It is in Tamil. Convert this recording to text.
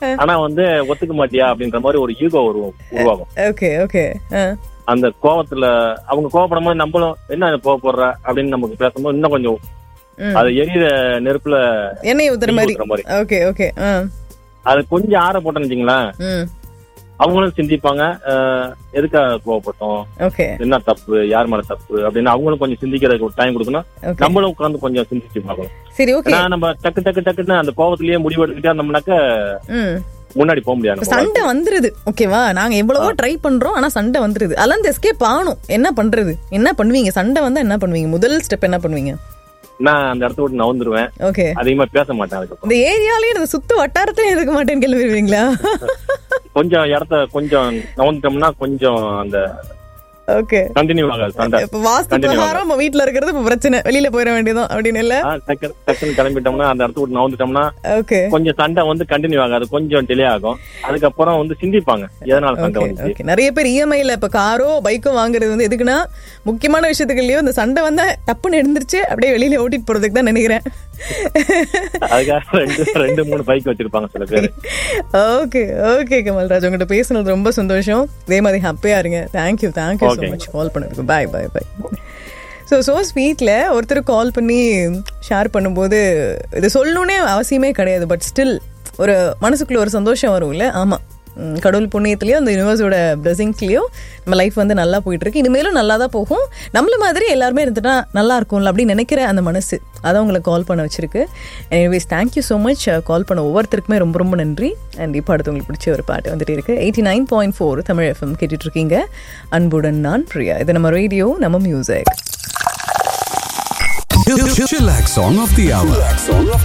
ஆனா வந்து ஒத்துக்க மாட்டியா அப்படின்ற மாதிரி ஒரு ஈகோ உருவம் உருவாகும் ஓகே ஓகே அந்த கோவத்துல அவங்க கோவப்படும் போது நம்மளும் என்ன கோவப்படுற அப்படின்னு நமக்கு பேசும்போது இன்னும் கொஞ்சம் அது எரியிற நெருப்புல எண்ணெய் ஊத்துற தீ மாதிரி ஊத்துற மாதிரி ஓகே ஓகே அது கொஞ்சம் ஆற போட்டோம்னு வச்சுங்களேன் ம் அவங்களும் சிந்திப்பாங்க அஹ், எதுக்காக கோவப்பட்டோம் ஓகே என்ன தப்பு யார் மேல தப்பு அப்படின்னு அவங்களும் கொஞ்சம் சிந்திக்கிறதுக்கு ஒரு டைம் கொடுக்கணும் ஓகே நம்மளும் உட்கார்ந்து கொஞ்சம் சிந்திச்சு பார்க்கணும் சரி ஓகே ஏன்னா நம்ம டக்கு டக்கு டக்குன்னு அந்த கோவத்திலேயே முடிவு எடுத்துக்கிட்டே இருந்தோம்னாக்க ம் முன்னாடி போக முடியாது இப்ப நம்ம சண்டை வந்துருது ஓகேவா நாங்க எவ்வளவோ ட்ரை பண்றோம் ஆனா சண்டை வந்துருது அலந்து எஸ்கேப் ஆகணும் என்ன பண்றது என்ன பண்ணுவீங்க சண்டை வந்தா என்ன பண்ணுவீங்க முதல் ஸ்டெப் என்ன பண்ணுவீங்க நான் அந்த இடத்த விட்டு நவுந்துருவேன் ஓகே அதிகமா பேச மாட்டேன் அதுக்கப்புறம் இந்த ஏரியாலயே இந்த சுத்து வட்டாரத்திலயும் இருக்க மாட்டேன்னு கிளம்பிடுவீங்களா கொஞ்சம் இடத்த கொஞ்சம் நவுந்துட்டோம்னா கொஞ்சம் அந்த ஓகே கண்டினியூ ஆகாது சண்டை இப்ப வாஸ்து Continue பிரகாரம் நம்ம வீட்ல இருக்கிறது இப்ப பிரச்சனை வெளியில போயிட வேண்டியதும் அப்படின்னு இல்ல ஆ, டக்கு டக்குன்னு கிளம்பிட்டோம்னா அந்த இடத்த விட்டு நவுந்துட்டோம்னா ஓகே கொஞ்சம் சண்டை வந்து கண்டினியூ ஆகாது கொஞ்சம் டிலே ஆகும் அதுக்கப்புறம் வந்து சிந்திப்பாங்க எதனால சண்டை ஓகே வந்துச்சு ஓகே நிறைய பேர் இஎம்ஐல இப்ப காரோ பைக்கோ வாங்குறது வந்து எதுக்குன்னா முக்கியமான விஷயத்துக்குள்ளயோ இந்த சண்டை வந்தா டப்புன்னு எழுந்திருச்சு அப்படியே வெளியில ஓட்டிட்டு போறதுக்கு தான் நினைக்கிறேன் அதுக்காக ரெண்டு ரெண்டு மூணு பைக் வச்சிருப்பாங்க சில பேர் ஓகே ஓகே கமல்ராஜ் உங்ககிட்ட பேசுனது ரொம்ப சந்தோஷம் இதே மாதிரி ஹாப்பியா இருங்க thank you thank you so Okay. Much call பண்ணதுக்கு பாய் பாய் பாய் ஸோ ஸோ ஸ்வீட்டில் ஒருத்தர் கால் பண்ணி ஷேர் பண்ணும்போது இது சொல்லணுன்னே அவசியமே கிடையாது பட் ஸ்டில் ஒரு மனசுக்குள்ள ஒரு சந்தோஷம் வரும்ல ஆமாம் ம், கடவுள் புண்ணியத்துலேயோ அந்த யூனிவர்ஸோட பிளெஸிங்ஸ்லேயோ நம்ம லைஃப் வந்து நல்லா போயிட்டு இருக்கு இனிமேலும் நல்லா தான் போகும் நம்மள மாதிரி எல்லாருமே இருந்துட்டா நல்லா இருக்கும்ல அப்படின்னு நினைக்கிற அந்த மனசு அதான் உங்களை கால் பண்ண வச்சிருக்கு anyways thank you so much call பண்ண ஒவ்வொருத்தருக்குமே ரொம்ப ரொம்ப நன்றி அண்ட் இப்போ அடுத்து உங்களுக்கு பிடிச்ச ஒரு பாட்டு வந்துட்டு இருக்கு eighty nine point four Tamil FM கேட்டுட்டு இருக்கீங்க அன்புடன் நான் பிரியா இது நம்ம ரேடியோ நம்ம music Chillax song of the hour.